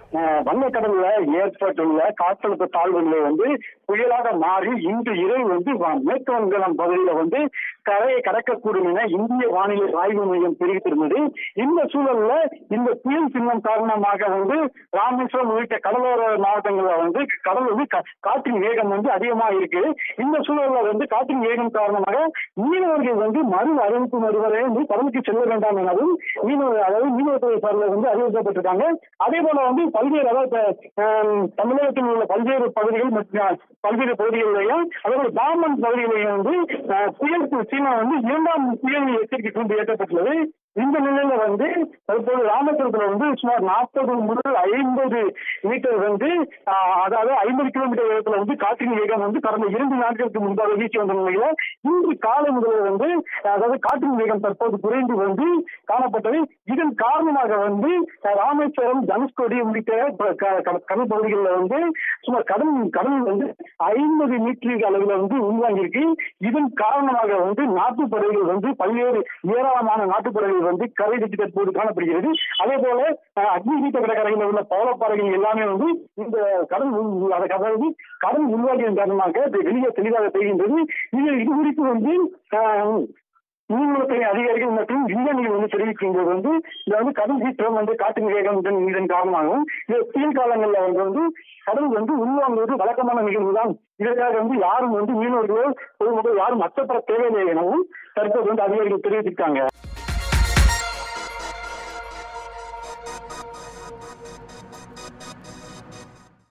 அஹ், வங்கக்கடல்ல ஏற்பட்டுள்ள காற்றழுத்த தாழ்வு நிலை வந்து புயலாக மாறி இன்று இரவு வந்து வ- மேற்கு வங்காளம் பகுதியில வந்து கரையை கடக்கக்கூடும் என இந்திய வானிலை ஆய்வு மையம் தெரிவித்திருந்தது இந்த சூழல்ல இந்த புயல் சின்னம் காரணமாக வந்து ராமேஸ்வரம் உள்ளிட்ட கடலோர மாவட்டங்கள்ல வந்து கடல் வந்து கா- காற்றின் வேகம் வந்து அதிகமா இருக்கு இந்த சூழல்ல வந்து காற்றின் வேகம் காரணமாக மீனவர்கள் வந்து மறு அறிவிப்பு மறுவரை வந்து கடலுக்கு செல்ல வேண்டாம் எனவும் மீனவர் அதாவது மீனவத்துறை சார்பில் வந்து அறிவிக்கப்பட்டிருக்காங்க அதே போல வந்து பல்வேறு அதாவது இப்ப, ஆம், தமிழகத்தில் உள்ள பல்வேறு பகுதிகள் மற்றும் பல்வேறு பகுதிகளிலையும் அதே போல பாம்பன் பகுதிகளிலையும் வந்து அஹ், புயல் சீனா வந்து இரண்டாம் புயல் எச்சரிக்கை கூண்டு ஏற்றப்பட்டுள்ளது இந்த நிலையில வந்து தற்போது ராமேஸ்வரத்துல வந்து சுமார் நாற்பது முதல் ஐம்பது மீட்டர் வந்து ஆஹ், அதாவது ஐம்பது கிலோமீட்டர் வேகத்துல வந்து காற்றின் வேகம் வந்து கடந்த இரண்டு நாட்களுக்கு முன்பாக வீசி வந்த நிலையில இன்று காலை முதல் வந்து அதாவது காற்றின் வேகம் தற்போது குறைந்து வந்து காணப்பட்டது இதன் காரணமாக வந்து அஹ், ராமேஸ்வரம் தனுஷ்கோடி உள்ளிட்ட ப- க- க- கடல் பகுதிகளில் வந்து சுமார் கடல் கடல் வந்து ஐம்பது மீட்டர் அளவில் வந்து உள்வாங்கியிருக்கு இதன் காரணமாக வந்து நாட்டுப்படைகள் வந்து பல்வேறு ஏராளமான நாட்டுப்படைகள் வந்து கரை வெட்டி தற்போது காணப்படுகிறது அதே போல அஹ், அக்னி தீர்த்த கடற்கரையில் உள்ள பவளப்பாறைகள் எல்லாமே வந்து இந்த கடல் உள்- அத- அதாவது கடல் உள்வாங்கியதன் காரணமாக இது வெளியே தெளிவாக தெரிகின்றது இது இது குறித்து வந்து அஹ், மீன்வளத்துறை அதிகாரிகள் மற்றும் விஞ்ஞானிகள் வந்து தெரிவிக்கும்போது வந்து இது வந்து கடல் சீற்றம் வந்து காற்றின் வேகம் இதன் இதன் காரணமாகவும் இது புயல் காலங்களில் வந்து வந்து கடல் வந்து உள்வாங்குவது வழக்கமான நிகழ்வு தான் இதற்காக வந்து யாரும் வந்து மீனவர்களோ பொதுமக்கள் யாரும் அச்சப்பட தேவையில்லை எனவும் தற்போது வந்து அதிகாரிகள் தெரிவித்திருக்காங்க